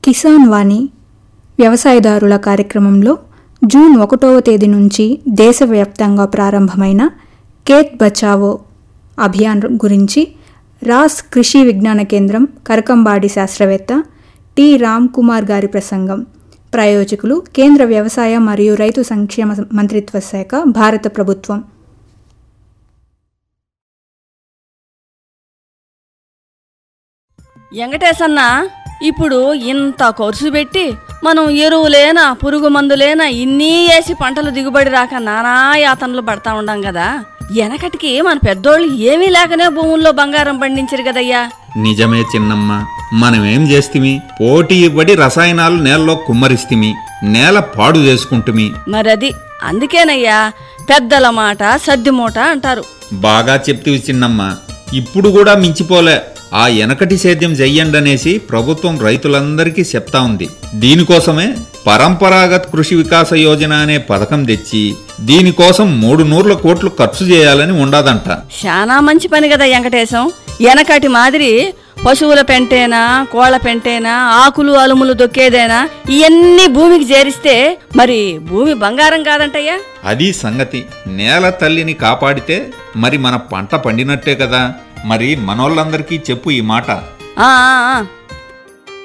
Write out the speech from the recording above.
కిసాన్ వాణి వ్యవసాయదారుల కార్యక్రమంలో జూన్ ఒకటవ తేదీ నుంచి దేశవ్యాప్తంగా ప్రారంభమైన కేత్ బచావో అభియాన్ గురించి రాస్ కృషి విజ్ఞాన కేంద్రం కరకంబాడి శాస్త్రవేత్త టి రామ్ కుమార్ గారి ప్రసంగం ప్రాయోజకులు కేంద్ర వ్యవసాయ మరియు రైతు సంక్షేమ మంత్రిత్వ శాఖ భారత ప్రభుత్వం వెంకటేశన్న ఇప్పుడు ఇంత ఖర్చు పెట్టి మనం ఎరువులేనా పురుగు మందులేనా ఇన్ని వేసి పంటలు దిగుబడి రాక నానా యాతనలు పడతా ఉండం కదా వెనకటికి మన పెద్దోళ్ళు ఏమీ లేకనే భూముల్లో బంగారం పండించరు కదయ్యా నిజమే చిన్నమ్మ మనమేం చేస్తిమి పోటీ పడి రసాయనాలు నేలలో కుమ్మరిస్తిమి నేల పాడు చేసుకుంటుమి మరది అందుకేనయ్యా పెద్దల మాట సద్ది మూట అంటారు బాగా చెప్తివి చిన్నమ్మ ఇప్పుడు కూడా మించిపోలే ఆ వెనకటి సేద్యం చెయ్యండనేసి ప్రభుత్వం రైతులందరికీ చెప్తా ఉంది దీనికోసమే పరంపరాగత్ కృషి వికాస యోజన అనే పథకం తెచ్చి దీనికోసం మూడు నూర్ల కోట్లు ఖర్చు చేయాలని ఉండదంట శానా మంచి పని కదా వెంకటేశం వెనకటి మాదిరి పశువుల పెంటేనా కోళ్ల పెంటేనా ఆకులు అలుములు దొక్కేదేనా ఇవన్నీ భూమికి చేరిస్తే మరి భూమి బంగారం కాదంటయ్యా అది సంగతి నేల తల్లిని కాపాడితే మరి మన పంట పండినట్టే కదా మరి మనోళ్ళందరికీ చెప్పు ఈ మాట ఆ, ఆ, ఆ,